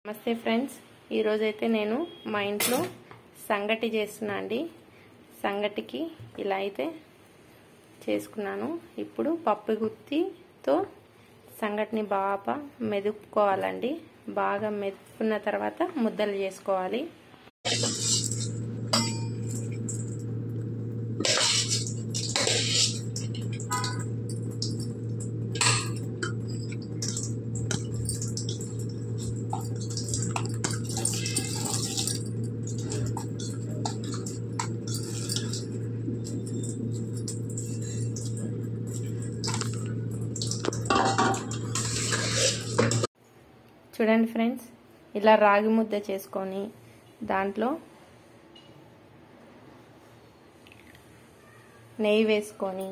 నమస్తే ఫ్రెండ్స్ ఈరోజైతే నేను మా ఇంట్లో సంగటి చేస్తున్నా అండి సంగటికి ఇలా అయితే చేసుకున్నాను ఇప్పుడు పప్పు గుత్తితో సంగటిని బాగా మెదుపుకోవాలండి బాగా మెదుపుకున్న తర్వాత ముద్దలు చేసుకోవాలి చూడండి ఫ్రెండ్స్ ఇలా రాగి ముద్ద చేసుకొని దాంట్లో నెయ్యి వేసుకొని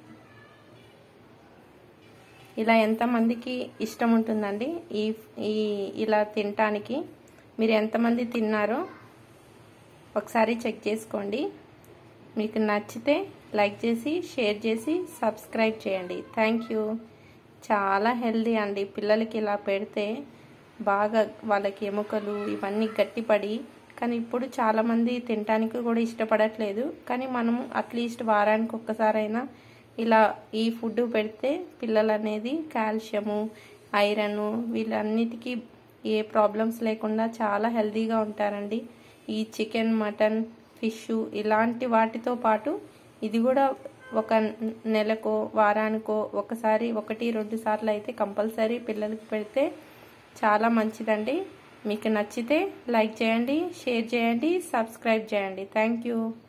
ఇలా ఎంతమందికి ఇష్టం ఉంటుందండి ఈ ఈ ఇలా తినటానికి మీరు ఎంతమంది తిన్నారో ఒకసారి చెక్ చేసుకోండి మీకు నచ్చితే లైక్ చేసి షేర్ చేసి సబ్స్క్రైబ్ చేయండి థ్యాంక్ యూ చాలా హెల్దీ అండి పిల్లలకి ఇలా పెడితే బాగా వాళ్ళకి ఎముకలు ఇవన్నీ గట్టిపడి కానీ ఇప్పుడు చాలామంది తినడానికి కూడా ఇష్టపడట్లేదు కానీ మనం అట్లీస్ట్ వారానికి ఒక్కసారైనా ఇలా ఈ ఫుడ్ పెడితే పిల్లలు అనేది కాల్షియము ఐరన్ వీళ్ళన్నిటికీ ఏ ప్రాబ్లమ్స్ లేకుండా చాలా హెల్తీగా ఉంటారండి ఈ చికెన్ మటన్ ఫిష్ ఇలాంటి వాటితో పాటు ఇది కూడా ఒక నెలకో వారానికో ఒకసారి ఒకటి రెండు సార్లు అయితే కంపల్సరీ పిల్లలకి పెడితే చాలా మంచిదండి మీకు నచ్చితే లైక్ చేయండి షేర్ చేయండి సబ్స్క్రైబ్ చేయండి థ్యాంక్ యూ